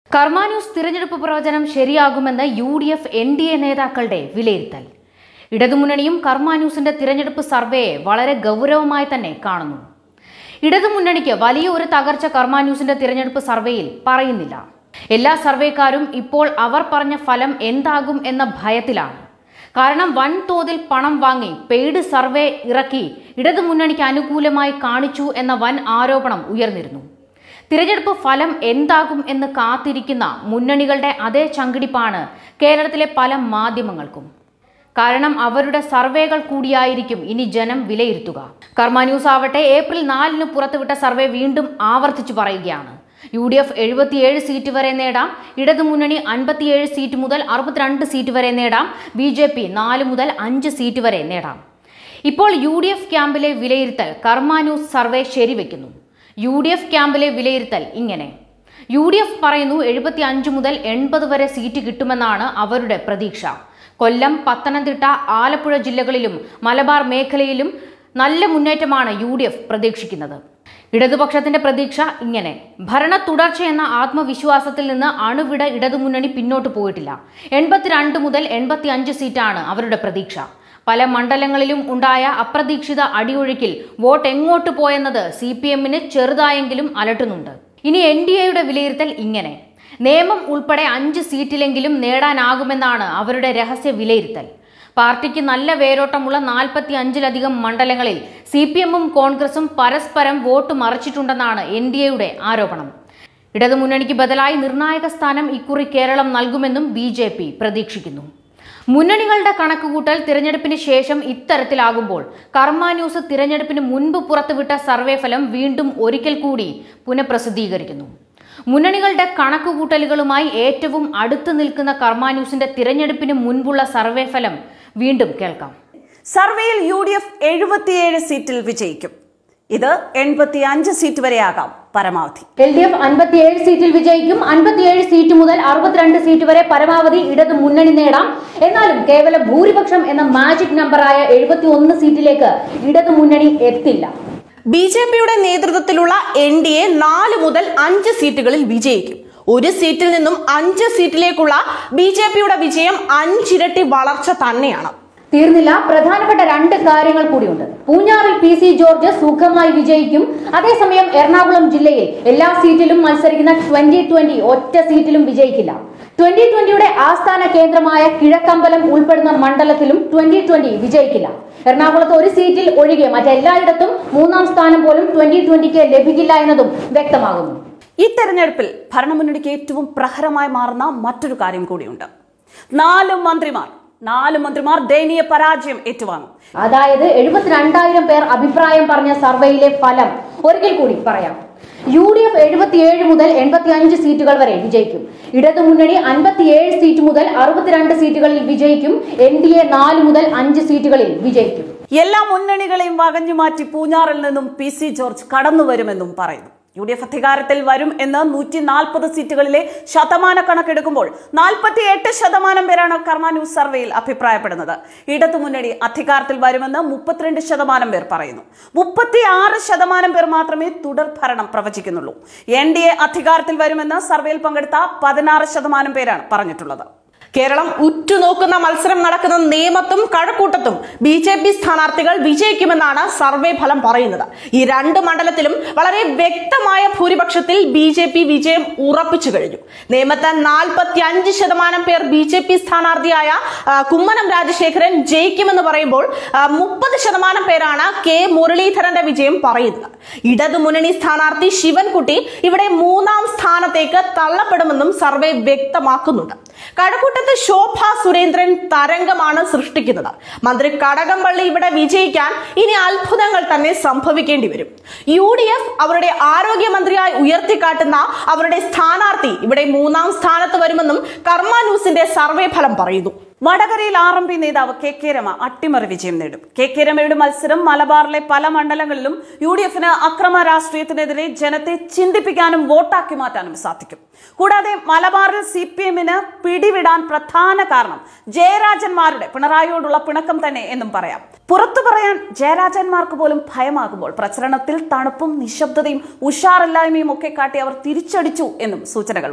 കർമാന്യൂസ് തിരഞ്ഞെടുപ്പ് പ്രവചനം ശരിയാകുമെന്ന് U D F N D A നേതാക്കളുടെ വിലയിരുത്തൽ ഇടതുമുന്നണിയും കർമാന്യൂസിന്റെ തിരഞ്ഞെടുപ്പ് സർവേയെ വളരെ ഗൗരവമായി തന്നെ കാണുന്നു ഇടതുമുന്നണിക്ക് വലിയ ഒരു തകർച്ച കർമാന്യൂസിന്റെ തിരഞ്ഞെടുപ്പ് സർവേയിൽ പറയുന്നില്ല എല്ലാ സർവേക്കാരും ഇപ്പോൾ അവർ പറഞ്ഞ ഫലം എന്താകും എന്ന ഭയത്തിലാണ് കാരണം വൻതോതിൽ പണം വാങ്ങി പെയ്ഡ് സർവേ ഇറക്കി ഇടതുമുന്നണിക്ക് അനുകൂലമായി കാണിച്ചു എന്ന വൻ ആരോപണം ഉയർന്നിരുന്നു തിരഞ്ഞെടുപ്പ് ഫലം എന്താകും എന്ന് കാത്തിരിക്കുന്ന മുന്നണികളുടെ അതേ ചങ്കിടിപ്പാണ് കേരളത്തിലെ പല മാധ്യമങ്ങൾക്കും കാരണം അവരുടെ സർവേകൾ കൂടിയായിരിക്കും ഇനി ജനം വിലയിരുത്തുക കർമ്മ ന്യൂസ് ആവട്ടെ ഏപ്രിൽ നാലിന് പുറത്തുവിട്ട സർവേ വീണ്ടും ആവർത്തിച്ചു പറയുകയാണ് യു ഡി എഫ് എഴുപത്തിയേഴ് സീറ്റ് വരെ നേടാം ഇടതുമുന്നണി അൻപത്തിയേഴ് സീറ്റ് മുതൽ അറുപത്തിരണ്ട് സീറ്റ് വരെ നേടാം ബി ജെ പി നാല് മുതൽ അഞ്ച് സീറ്റ് വരെ നേടാം ഇപ്പോൾ യു ഡി എഫ് ക്യാമ്പിലെ വിലയിരുത്തൽ കർമ്മ ന്യൂസ് സർവേ ശരിവെക്കുന്നു യു ഡി എഫ് ക്യാമ്പിലെ വിലയിരുത്തൽ ഇങ്ങനെ യു ഡി എഫ് പറയുന്നു എഴുപത്തി അഞ്ച് മുതൽ എൺപത് വരെ സീറ്റ് കിട്ടുമെന്നാണ് അവരുടെ പ്രതീക്ഷ കൊല്ലം പത്തനംതിട്ട ആലപ്പുഴ ജില്ലകളിലും മലബാർ മേഖലയിലും നല്ല മുന്നേറ്റമാണ് യു ഡി എഫ് പ്രതീക്ഷിക്കുന്നത് ഇടതുപക്ഷത്തിന്റെ പ്രതീക്ഷ ഇങ്ങനെ ഭരണ തുടർച്ച എന്ന ആത്മവിശ്വാസത്തിൽ നിന്ന് അണുവിട ഇടതുമുന്നണി പിന്നോട്ട് പോയിട്ടില്ല എൺപത്തിരണ്ട് മുതൽ എൺപത്തി അഞ്ച് സീറ്റാണ് അവരുടെ പ്രതീക്ഷ പല മണ്ഡലങ്ങളിലും ഉണ്ടായ അപ്രതീക്ഷിത അടിയൊഴുക്കിൽ വോട്ട് എങ്ങോട്ട് പോയെന്നത് സി പി എമ്മിന് ചെറുതായെങ്കിലും അലട്ടുന്നുണ്ട് ഇനി എൻ ഡി എയുടെ വിലയിരുത്തൽ ഇങ്ങനെ നിയമം ഉൾപ്പെടെ അഞ്ച് സീറ്റിലെങ്കിലും നേടാനാകുമെന്നാണ് അവരുടെ രഹസ്യ വിലയിരുത്തൽ പാർട്ടിക്ക് നല്ല വേരോട്ടമുള്ള നാൽപ്പത്തി അഞ്ചിലധികം മണ്ഡലങ്ങളിൽ സി പി എമ്മും കോൺഗ്രസും പരസ്പരം വോട്ട് മറിച്ചിട്ടുണ്ടെന്നാണ് എൻ ഡി എയുടെ ആരോപണം ഇടതുമുന്നണിക്ക് ബദലായി നിർണായക സ്ഥാനം ഇക്കുറി കേരളം നൽകുമെന്നും ബി ജെ പി പ്രതീക്ഷിക്കുന്നു മുന്നണികളുടെ കണക്കുകൂട്ടൽ തിരഞ്ഞെടുപ്പിന് ശേഷം ഇത്തരത്തിലാകുമ്പോൾ കർമ്മ ന്യൂസ് തിരഞ്ഞെടുപ്പിന് മുൻപ് പുറത്തുവിട്ട സർവേ ഫലം വീണ്ടും ഒരിക്കൽ കൂടി പുനഃപ്രസിദ്ധീകരിക്കുന്നു മുന്നണികളുടെ കണക്കുകൂട്ടലുകളുമായി ഏറ്റവും അടുത്ത് നിൽക്കുന്ന കർമ്മ ന്യൂസിന്റെ തിരഞ്ഞെടുപ്പിന് മുൻപുള്ള സർവേ ഫലം വീണ്ടും കേൾക്കാം സർവേയിൽ യു ഡി എഫ് എഴുപത്തിയേഴ് സീറ്റിൽ വിജയിക്കും ഇത് എൺപത്തി അഞ്ച് സീറ്റ് വരെയാകാം പരമാവധി എൽ ഡി എഫ് അൻപത്തിയേഴ് സീറ്റിൽ വിജയിക്കും അൻപത്തിയേഴ് സീറ്റ് മുതൽ അറുപത്തിരണ്ട് സീറ്റ് വരെ പരമാവധി ഇടത് മുന്നണി നേടാം എന്നാലും കേവല ഭൂരിപക്ഷം എന്ന മാജിക് നമ്പറായ എഴുപത്തി ഒന്ന് സീറ്റിലേക്ക് ഇടത് മുന്നണി എത്തില്ല ബി ജെ പിയുടെ നേതൃത്വത്തിലുള്ള എൻ ഡി എ നാല് മുതൽ അഞ്ച് സീറ്റുകളിൽ വിജയിക്കും ഒരു സീറ്റിൽ നിന്നും അഞ്ച് സീറ്റിലേക്കുള്ള ബി ജെ പിയുടെ വിജയം അഞ്ചിരട്ടി വളർച്ച തന്നെയാണ് തീർന്നില്ല പ്രധാനപ്പെട്ട രണ്ട് കാര്യങ്ങൾ കൂടിയുണ്ട് പൂഞ്ഞാറിൽ പി സി ജോർജ് സുഖമായി വിജയിക്കും അതേസമയം എറണാകുളം ജില്ലയിൽ എല്ലാ സീറ്റിലും മത്സരിക്കുന്ന ട്വന്റി ട്വന്റി ഒറ്റ സീറ്റിലും വിജയിക്കില്ല ട്വന്റി ട്വന്റിയുടെ ആസ്ഥാന കേന്ദ്രമായ കിഴക്കമ്പലം ഉൾപ്പെടുന്ന മണ്ഡലത്തിലും ട്വന്റി ട്വന്റി വിജയിക്കില്ല എറണാകുളത്ത് ഒരു സീറ്റിൽ ഒഴികെ മറ്റെല്ലായിടത്തും മൂന്നാം സ്ഥാനം പോലും ട്വന്റി ട്വന്റിക്ക് ലഭിക്കില്ല എന്നതും വ്യക്തമാകുന്നു ഈ തെരഞ്ഞെടുപ്പിൽ ഭരണമുന്നണിക്ക് ഏറ്റവും പ്രഹരമായി മാറുന്ന മറ്റൊരു കാര്യം കൂടിയുണ്ട് നാല് മന്ത്രിമാർ നാല് മന്ത്രിമാർ ദയനീയ പരാജയം ഏറ്റുവാങ്ങും അതായത് എഴുപത്തിരണ്ടായിരം പേർ അഭിപ്രായം പറഞ്ഞ സർവേയിലെ ഫലം ഒരിക്കൽ കൂടി പറയാം യു ഡി എഫ് എഴുപത്തിയേഴ് മുതൽ എൺപത്തി അഞ്ച് സീറ്റുകൾ വരെ വിജയിക്കും ഇടതുമുന്നണി അൻപത്തിയേഴ് സീറ്റ് മുതൽ അറുപത്തിരണ്ട് സീറ്റുകളിൽ വിജയിക്കും എൻ ഡി എ നാല് മുതൽ അഞ്ച് സീറ്റുകളിൽ വിജയിക്കും എല്ലാ മുന്നണികളെയും വകഞ്ഞു മാറ്റി പൂഞ്ഞാറിൽ നിന്നും പി സി ജോർജ് കടന്നു വരുമെന്നും പറയുന്നു യു ഡി എഫ് അധികാരത്തിൽ വരും എന്ന് നൂറ്റി നാൽപ്പത് സീറ്റുകളിലെ ശതമാന കണക്കെടുക്കുമ്പോൾ നാൽപ്പത്തി എട്ട് ശതമാനം പേരാണ് കർമ്മ ന്യൂസ് സർവേയിൽ അഭിപ്രായപ്പെടുന്നത് ഇടതുമുന്നണി അധികാരത്തിൽ വരുമെന്ന് മുപ്പത്തിരണ്ട് ശതമാനം പേർ പറയുന്നു മുപ്പത്തി ആറ് ശതമാനം പേർ മാത്രമേ തുടർ ഭരണം പ്രവചിക്കുന്നുള്ളൂ എൻ ഡി എ അധികാരത്തിൽ വരുമെന്ന് സർവേയിൽ പങ്കെടുത്ത പതിനാറ് ശതമാനം പേരാണ് പറഞ്ഞിട്ടുള്ളത് കേരളം ഉറ്റുനോക്കുന്ന മത്സരം നടക്കുന്ന നേമത്തും കഴക്കൂട്ടത്തും ബി ജെ പി സ്ഥാനാർത്ഥികൾ വിജയിക്കുമെന്നാണ് സർവേ ഫലം പറയുന്നത് ഈ രണ്ട് മണ്ഡലത്തിലും വളരെ വ്യക്തമായ ഭൂരിപക്ഷത്തിൽ ബി ജെ പി വിജയം ഉറപ്പിച്ചു കഴിഞ്ഞു നേമത്ത് നാൽപ്പത്തി അഞ്ച് ശതമാനം പേർ ബി ജെ പി സ്ഥാനാർത്ഥിയായ ആ, കുമ്മനം രാജശേഖരൻ ജയിക്കുമെന്ന് പറയുമ്പോൾ മുപ്പത് ശതമാനം പേരാണ് കെ മുരളീധരന്റെ വിജയം പറയുന്നത് ഇടതു മുന്നണി സ്ഥാനാർത്ഥി ശിവൻകുട്ടി ഇവിടെ മൂന്നാം സ്ഥാനത്തേക്ക് തള്ളപ്പെടുമെന്നും സർവേ വ്യക്തമാക്കുന്നുണ്ട് കഴക്കൂട്ടത്ത് ശോഭ സുരേന്ദ്രൻ തരംഗമാണ് സൃഷ്ടിക്കുന്നത് മന്ത്രി കടകംപള്ളി ഇവിടെ വിജയിക്കാൻ ഇനി അത്ഭുതങ്ങൾ തന്നെ സംഭവിക്കേണ്ടി വരും യു ഡി എഫ് അവരുടെ ആരോഗ്യമന്ത്രിയായി ഉയർത്തിക്കാട്ടുന്ന അവരുടെ സ്ഥാനാർത്ഥി ഇവിടെ മൂന്നാം സ്ഥാനത്ത് വരുമെന്നും കർമ്മ ന്യൂസിന്റെ സർവേ ഫലം പറയുന്നു വടകരയിൽ ആർ എം പി നേതാവ് കെ കെ രമ അട്ടിമറി വിജയം നേടും കെ കെ രമയുടെ മത്സരം മലബാറിലെ പല മണ്ഡലങ്ങളിലും യു ഡി എഫിന് അക്രമ രാഷ്ട്രീയത്തിനെതിരെ ജനത്തെ ചിന്തിപ്പിക്കാനും വോട്ടാക്കി മാറ്റാനും സാധിക്കും കൂടാതെ മലബാറിൽ സി പി എമ്മിന് പിടിവിടാൻ പ്രധാന കാരണം ജയരാജന്മാരുടെ പിണറായിയോടുള്ള പിണക്കം തന്നെ എന്നും പറയാം പുറത്തു പറയാൻ ജയരാജന്മാർക്ക് പോലും ഭയമാകുമ്പോൾ പ്രചരണത്തിൽ തണുപ്പും നിശബ്ദതയും ഉഷാറില്ലായ്മയും ഒക്കെ കാട്ടി അവർ തിരിച്ചടിച്ചു എന്നും സൂചനകളുണ്ട്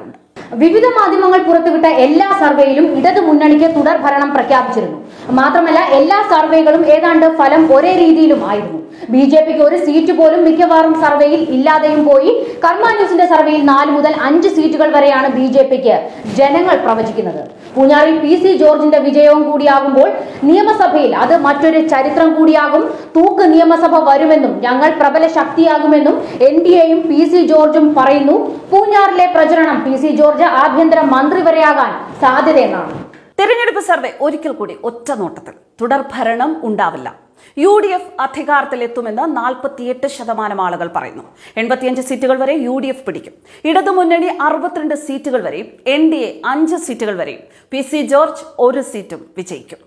വിവിധ മാധ്യമങ്ങൾ പുറത്തുവിട്ട എല്ലാ സർവേയിലും ഇടതു മുന്നണിക്ക് തുടർ ഭരണം പ്രഖ്യാപിച്ചിരുന്നു മാത്രമല്ല എല്ലാ സർവേകളും ഏതാണ്ട് ഫലം ഒരേ രീതിയിലും ആയിരുന്നു ബി ജെ പിക്ക് ഒരു സീറ്റ് പോലും മിക്കവാറും സർവേയിൽ ഇല്ലാതെയും പോയി കർമ്മ ന്യൂസിന്റെ സർവേയിൽ നാല് മുതൽ അഞ്ച് സീറ്റുകൾ വരെയാണ് ബി ജെ പിക്ക് ജനങ്ങൾ പ്രവചിക്കുന്നത് പൂഞ്ഞാറിൽ പി സി ജോർജിന്റെ വിജയവും കൂടിയാകുമ്പോൾ നിയമസഭയിൽ അത് മറ്റൊരു ചരിത്രം കൂടിയാകും തൂക്ക് നിയമസഭ വരുമെന്നും ഞങ്ങൾ പ്രബല ശക്തിയാകുമെന്നും എൻ ഡി എയും പി സി ജോർജും പറയുന്നു പൂഞ്ഞാറിലെ പ്രചരണം പി സി ജോർജ് ആഭ്യന്തര മന്ത്രി വരെയാകാൻ സാധ്യതയെന്നാണ് തെരഞ്ഞെടുപ്പ് സർവേ ഒരിക്കൽ കൂടി ഒറ്റ നോട്ടത്തിൽ തുടർ ഭരണം ഉണ്ടാവില്ല യു ഡി എഫ് അധികാരത്തിലെത്തുമെന്ന് നാൽപ്പത്തിയെട്ട് ശതമാനം ആളുകൾ പറയുന്നു എൺപത്തിയഞ്ച് സീറ്റുകൾ വരെ യു ഡി എഫ് പിടിക്കും ഇടതുമുന്നണി അറുപത്തിരണ്ട് സീറ്റുകൾ വരെയും എൻ ഡി എ അഞ്ച് സീറ്റുകൾ വരെയും പി സി ജോർജ് ഒരു സീറ്റും വിജയിക്കും